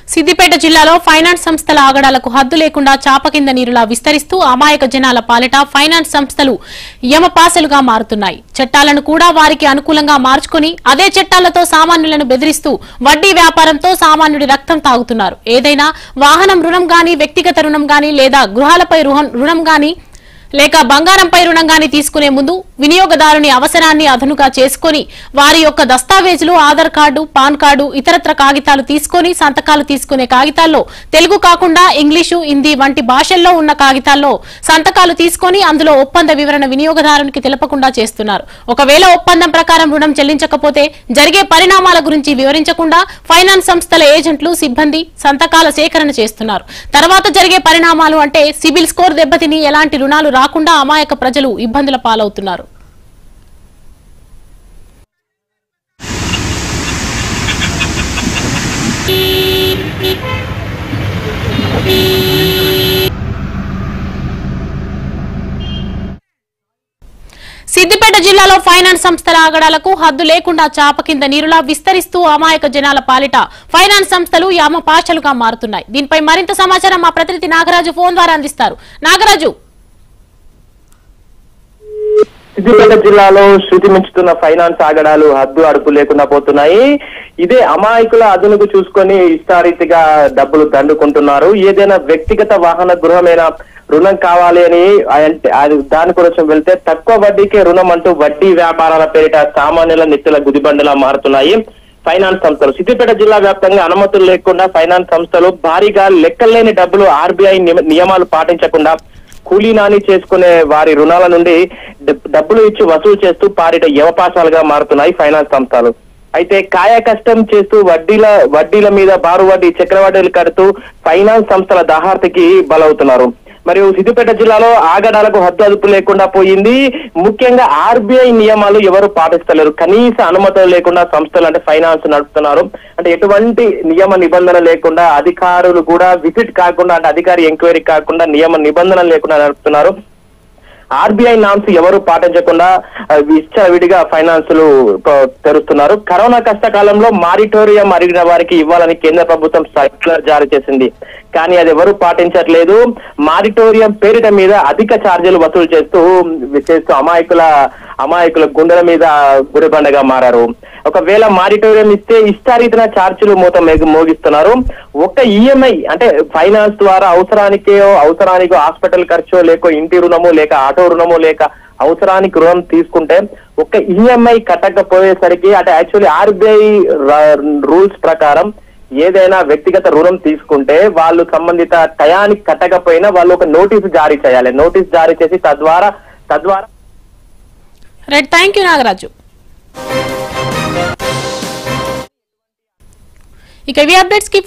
సిద్దిపేట జిల్లాలో ఫైనాన్స్ సంస్థల ఆగడాలకు హద్దు లేకుండా చాప కింద నీరులా విస్తరిస్తూ అమాయక జనాల పాలిట ఫైనాన్స్ సంస్థలు యమపాసలుగా మారుతున్నాయి చట్టాలను కూడా వారికి అనుకూలంగా మార్చుకుని అదే చట్టాలతో సామాన్యులను బెదిరిస్తూ వడ్డీ వ్యాపారంతో సామాన్యుడి రక్తం తాగుతున్నారు ఏదైనా వాహనం రుణం గాని వ్యక్తిగత రుణం గాని లేదా గృహాలపై రుహం- రుణం గాని లేక బంగారంపై రుణం గాని తీసుకునే ముందు వినియోగదారుని అవసరాన్ని అదనుగా చేసుకొని వారి యొక్క దస్తావేజులు ఆధార్ కార్డు పాన్ కార్డు ఇతరత్ర కాగితాలు తీసుకొని సంతకాలు తీసుకునే కాగితాల్లో తెలుగు కాకుండా ఇంగ్లీషు హిందీ వంటి భాషల్లో ఉన్న కాగితాల్లో సంతకాలు తీసుకొని అందులో ఒప్పంద వివరణ వినియోగదారునికి తెలపకుండా చేస్తున్నారు ఒకవేళ ఒప్పందం ప్రకారం రుణం చెల్లించకపోతే జరిగే పరిణామాల గురించి వివరించకుండా ఫైనాన్స్ సంస్థల ఏజెంట్లు సిబ్బంది సంతకాల సేకరణ చేస్తున్నారు తర్వాత జరిగే పరిణామాలు అంటే సిబిల్ స్కోర్ దెబ్బతిని ఎలాంటి రుణాలు రాకుండా అమాయక ప్రజలు ఇబ్బందుల పాలవుతున్నారు సిద్దిపేట జిల్లాలో ఫైనాన్స్ సంస్థల ఆగడాలకు హద్దు లేకుండా చాప కింద నీరులా విస్తరిస్తూ అమాయక జనాల పాలిట ఫైనాన్స్ సంస్థలు యామపాషలుగా మారుతున్నాయి దీనిపై మరింత సమాచారం మా ప్రతినిధి నాగరాజు ఫోన్ ద్వారా అందిస్తారు నాగరాజు సిద్దిపేట జిల్లాలో శృతి మించుతున్న ఫైనాన్స్ ఆగడాలు హద్దు అడుపు లేకుండా పోతున్నాయి ఇదే అమాయకుల అదునుకు చూసుకొని ఇష్టారీతిగా డబ్బులు దండుకుంటున్నారు ఏదైనా వ్యక్తిగత వాహన గృహమైన రుణం కావాలి అని అంటే అది దాని కోసం వెళ్తే తక్కువ వడ్డీకే రుణం అంటూ వడ్డీ వ్యాపారాల పేరిట సామాన్యుల నెత్తుల గుదిబండలా మారుతున్నాయి ఫైనాన్స్ సంస్థలు సిద్దిపేట జిల్లా వ్యాప్తంగా అనుమతులు లేకుండా ఫైనాన్స్ సంస్థలు భారీగా లెక్కలేని డబ్బులు ఆర్బీఐ నియమాలు పాటించకుండా కూలీ నాని చేసుకునే వారి రుణాల నుండి డబ్- డబ్బులు ఇచ్చి వసూలు చేస్తూ పారిట యవపాశాలుగా మారుతున్నాయి ఫైనాన్స్ సంస్థలు అయితే కాయ కష్టం చేస్తూ వడ్డీల వడ్డీల మీద బారు వడ్డీ చక్రవడ్డీలు కడుతూ ఫైనాన్స్ సంస్థల దాహార్తికి బలవుతున్నారు మరియు సిద్దిపేట జిల్లాలో ఆగడాలకు హద్దు అదుపు లేకుండా పోయింది ముఖ్యంగా ఆర్బీఐ నియమాలు ఎవరు పాటిస్తలేరు కనీస అనుమతులు లేకుండా సంస్థలు అంటే ఫైనాన్స్ నడుపుతున్నారు అంటే ఎటువంటి నియమ నిబంధన లేకుండా అధికారులు కూడా విజిట్ కాకుండా అంటే అధికారి ఎంక్వైరీ కాకుండా నియమ నిబంధన లేకుండా నడుపుతున్నారు ఆర్బీఐ నామ్స్ ఎవరు పాటించకుండా ఆ, విచ్చలవిడిగా ఫైనాన్సులు ప- తెరుస్తున్నారు కరోనా కష్టకాలంలో మారిటోరియం అడిగిన వారికి ఇవ్వాలని కేంద్ర ప్రభుత్వం సర్క్యులర్ జారీ చేసింది కానీ అది ఎవరు పాటించట్లేదు మారిటోరియం పేరిట మీద అధిక ఛార్జీలు వసూలు చేస్తూ చేస్తూ అమాయకుల అమాయకుల గుండెల మీద గుడిబండగా మారారు ఒకవేళ మారిటోరియం ఇస్తే ఇష్టారీతన ఛార్జీలు మూత మేగ- మోగిస్తున్నారు ఒక్క ఈఎంఐ అంటే ఫైనాన్స్ ద్వారా అవసరానికే అవసరానికో హాస్పిటల్ ఖర్చు లేక ఇంటి రుణము లేక ఆటో రుణము లేక అవసరానికి రుణం తీసుకుంటే ఒక్క ఈఎంఐ కట్టకపోయేసరికి అంటే యాక్చువల్లీ ఆర్బీఐ రూల్స్ ప్రకారం ఏదైనా వ్యక్తిగత రుణం తీసుకుంటే వాళ్ళు సంబంధిత టయానికి కట్టకపోయినా వాళ్ళు ఒక నోటీసు జారీ చేయాలి నోటీస్ జారీ చేసి తద్వారా తద్వారా రైట్ థ్యాంక్ యూ నాగరాజు ఇక ఇవి అప్డేట్స్ కి